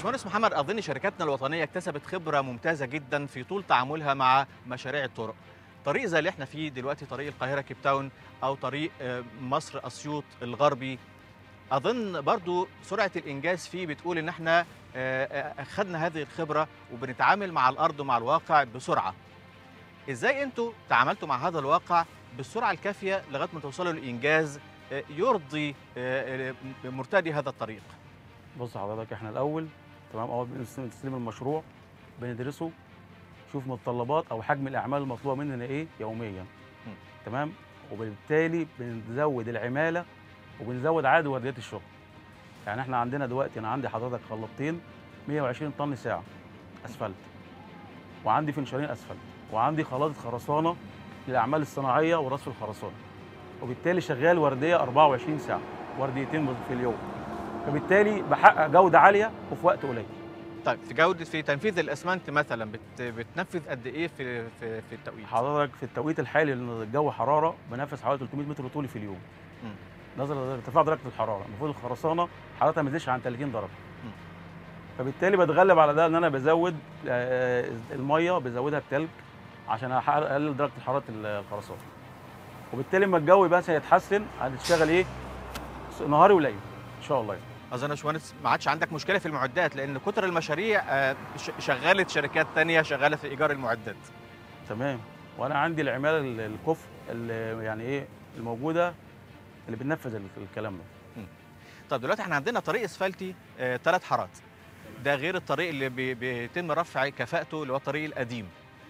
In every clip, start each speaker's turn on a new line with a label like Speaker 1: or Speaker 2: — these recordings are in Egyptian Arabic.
Speaker 1: باشمهندس محمد اظن شركاتنا الوطنيه اكتسبت خبره ممتازه جدا في طول تعاملها مع مشاريع الطرق طريق زي اللي احنا فيه دلوقتي طريق القاهره كيب تاون او طريق آه، مصر اسيوط الغربي اظن برضو سرعه الانجاز فيه بتقول ان احنا آه، آه، اخذنا هذه الخبره وبنتعامل مع الارض ومع الواقع بسرعه ازاي انتوا تعاملتوا مع هذا الواقع بالسرعه الكافيه لغايه ما توصلوا لانجاز آه، يرضي آه، آه، مرتدي هذا الطريق
Speaker 2: بص حضرتك احنا الاول تمام اول ما بنستلم المشروع بندرسه نشوف متطلبات او حجم الاعمال المطلوبه مننا ايه يوميا
Speaker 1: مم.
Speaker 2: تمام وبالتالي بنزود العماله وبنزود عدد ورديات الشغل يعني احنا عندنا دلوقتي انا عندي حضرتك خلاطين 120 طن ساعه اسفلت وعندي فنشارين اسفلت وعندي خلاطه خرسانه للاعمال الصناعيه ورصف الخرسانه وبالتالي شغال ورديه 24 ساعه ورديتين في اليوم فبالتالي بحقق جوده عاليه وفي وقت قليل
Speaker 1: طيب في جوده في تنفيذ الاسمنت مثلا بت بتنفذ قد ايه في في, في التوقيت
Speaker 2: حضرتك في التوقيت الحالي اللي الجو حراره بنفذ حوالي 300 متر طولي في اليوم
Speaker 1: مم.
Speaker 2: نظرا لارتفاع درجه الحراره المفروض الخرسانه حرارتها ما تزيدش عن 30 درجه
Speaker 1: مم.
Speaker 2: فبالتالي بتغلب على ده ان انا بزود آه، الميه بزودها بتلج عشان أحقق- اقلل درجه حراره الخرسانه وبالتالي لما الجو بس يتحسن هتشتغل ايه نهاري وليل ان شاء الله يعني.
Speaker 1: اظن يا باشمهندس ما عادش عندك مشكله في المعدات لان كتر المشاريع آه، ش- شغلت شركات تانية شغاله في ايجار المعدات
Speaker 2: تمام وانا عندي العماله ال- الكفء اللي يعني ايه الموجوده اللي بتنفذ ال- الكلام ده
Speaker 1: طب دلوقتي احنا عندنا طريق اسفلتي ثلاث حارات ده غير الطريق اللي بي- بيتم رفع كفاءته اللي هو الطريق القديم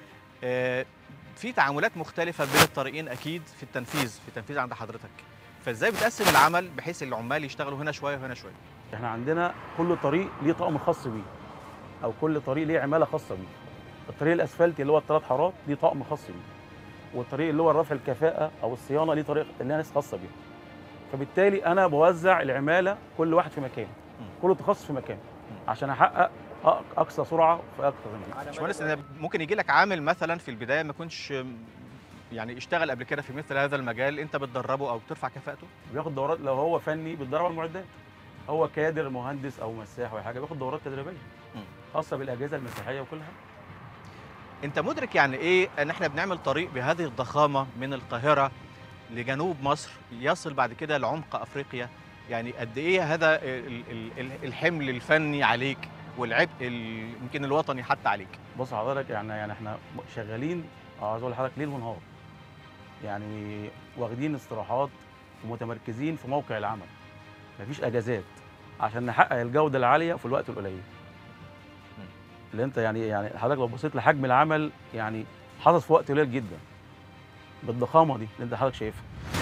Speaker 1: آه، في تعاملات مختلفه بين الطريقين اكيد في التنفيذ في التنفيذ عند حضرتك فازاي بتقسم العمل بحيث العمال يشتغلوا هنا شويه وهنا شويه
Speaker 2: احنا عندنا كل طريق ليه طقم خاص بيه او كل طريق ليه عماله خاصه بيه الطريق الاسفلتي اللي هو الثلاث حارات ليه طقم خاص بيه والطريق اللي هو رفع الكفاءه او الصيانه ليه طريق ليه ناس خاصه بيه فبالتالي انا بوزع العماله كل واحد في مكان كل تخصص في مكان عشان احقق أ- اقصى سرعه في اكثر من
Speaker 1: باشمهندس إن ممكن يجي لك عامل مثلا في البدايه ما يكونش يعني اشتغل قبل كده في مثل هذا المجال انت بتدربه او بترفع كفاءته
Speaker 2: بياخد دورات لو هو فني بيتدرب على المعدات هو كادر مهندس او مساح او حاجه بياخد دورات تدريبيه
Speaker 1: مم.
Speaker 2: خاصه بالاجهزه المساحيه وكل حاجه
Speaker 1: انت مدرك يعني ايه ان احنا بنعمل طريق بهذه الضخامه من القاهره لجنوب مصر يصل بعد كده لعمق افريقيا يعني قد ايه هذا ال- ال- ال- الحمل الفني عليك والعبء ال- يمكن الوطني حتى عليك
Speaker 2: بص حضرتك يعني يعني احنا شغالين عاوز اقول لحضرتك ليل ونهار يعني واخدين استراحات ومتمركزين في موقع العمل مفيش اجازات عشان نحقق الجوده العاليه في الوقت القليل اللي انت يعني يعني حضرتك لو بصيت لحجم العمل يعني حدث في وقت قليل جدا بالضخامه دي اللي انت حضرتك شايفها